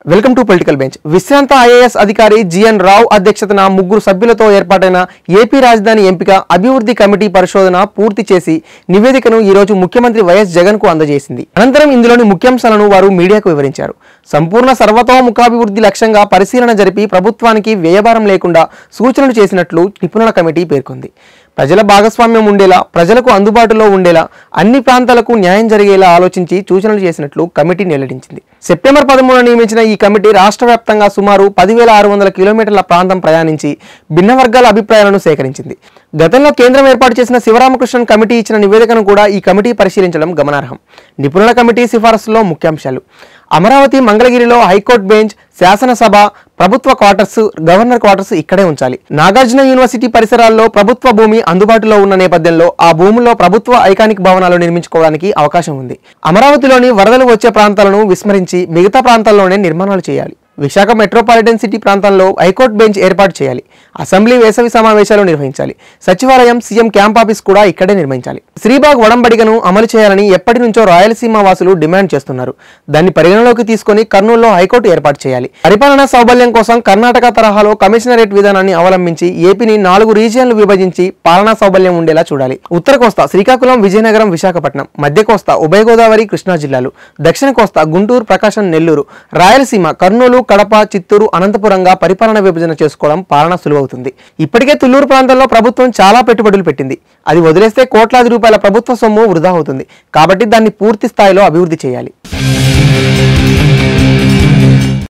welcome to political bench విశ్రాంత IAS అధికారి GN Rao అధ్యక్షతన ముగ్గురు సభ్యులతో ఏర్పాటైన ఏపీ రాజధాని ఎంపిక అభివృద్ధి కమిటీ పరిశోధన పూర్తి చేసి నివేదికను ఈ రోజు ముఖ్యమంత్రి వైఎస్ జగన్ కు అందజేసింది అనంతరం ఇందులోని ముఖ్యాంశాలను వారు మీడియాకు వివరించారు సంపూర్ణ సర్వతోముఖాభివృద్ధి లక్ష్యంగా పరిశీలన జరిపి ప్రభుత్వానికి వ్యయభారం లేకుండా సూచనలు చేసినట్లు నిపుణుల కమిటీ పేర్కొంది ప్రజల భాగస్వామ్యం ఉండేలా ప్రజలకు అందుబాటులో ఉండేలా అన్ని ప్రాంతాలకు న్యాయం జరిగేలా ఆలోచించి సూచనలు చేసినట్లు కమిటీ వెల్లడించింది సెప్టెంబర్ పదమూడున నియమించిన ఈ కమిటీ రాష్ట్ర వ్యాప్తంగా సుమారు పదివేల ఆరు వందల కిలోమీటర్ల ప్రాంతం ప్రయాణించి భిన్న వర్గాల అభిప్రాయాలను సేకరించింది గతంలో కేంద్రం ఏర్పాటు చేసిన శివరామకృష్ణన్ కమిటీ ఇచ్చిన నివేదికను కూడా ఈ కమిటీ పరిశీలించడం గమనార్హం నిపుణుల కమిటీ సిఫారసులో ముఖ్యాంశాలు అమరావతి మంగళగిరిలో హైకోర్టు బెంచ్ శాసనసభ ప్రభుత్వ క్వార్టర్స్ గవర్నర్ క్వార్టర్స్ ఇక్కడే ఉంచాలి నాగార్జున యూనివర్సిటీ పరిసరాల్లో ప్రభుత్వ భూమి అందుబాటులో ఉన్న నేపథ్యంలో ఆ భూముల్లో ప్రభుత్వ ఐకానిక్ భవనాలు నిర్మించుకోవడానికి అవకాశం ఉంది అమరావతిలోని వరదలు వచ్చే ప్రాంతాలను విస్మరించి మిగతా ప్రాంతాల్లోనే నిర్మాణాలు చేయాలి విశాఖ మెట్రోపాలిటన్ సిటీ ప్రాంతంలో హైకోర్టు బెంచ్ ఏర్పాటు చేయాలి అసెంబ్లీ వేసవి సమావేశాలు నిర్వహించాలి సచివాలయం సీఎం క్యాంప్ ఆఫీస్ కూడా ఇక్కడే నిర్మించాలి శ్రీబాగ్ వడంబడికను అమలు చేయాలని ఎప్పటి నుంచో రాయలసీమ వాసులు డిమాండ్ చేస్తున్నారు దాన్ని పరిగణలోకి తీసుకొని కర్నూలులో హైకోర్టు ఏర్పాటు చేయాలి పరిపాలనా సౌబల్యం కోసం కర్ణాటక తరహాలో కమిషనరేట్ విధానాన్ని అవలంబించి ఏపీని నాలుగు రీజియన్లు విభజించి పాలనా సౌబల్యం ఉండేలా చూడాలి ఉత్తర కోస్తా శ్రీకాకుళం విజయనగరం విశాఖపట్నం మధ్య కోస్తా ఉభయ గోదావరి కృష్ణా జిల్లాలు దక్షిణ కోస్తా గుంటూరు ప్రకాశం నెల్లూరు రాయలసీమ కర్నూలు కడప చిత్తూరు అనంతపురంగా పరిపాలన విభజన చేసుకోవడం పాలన సులువవుతుంది ఇప్పటికే తుళ్లూరు ప్రాంతంలో ప్రభుత్వం చాలా పెట్టుబడులు పెట్టింది అది వదిలేస్తే కోట్లాది రూపాయల ప్రభుత్వ సొమ్ము వృధా అవుతుంది కాబట్టి దాన్ని పూర్తి స్థాయిలో అభివృద్ధి చేయాలి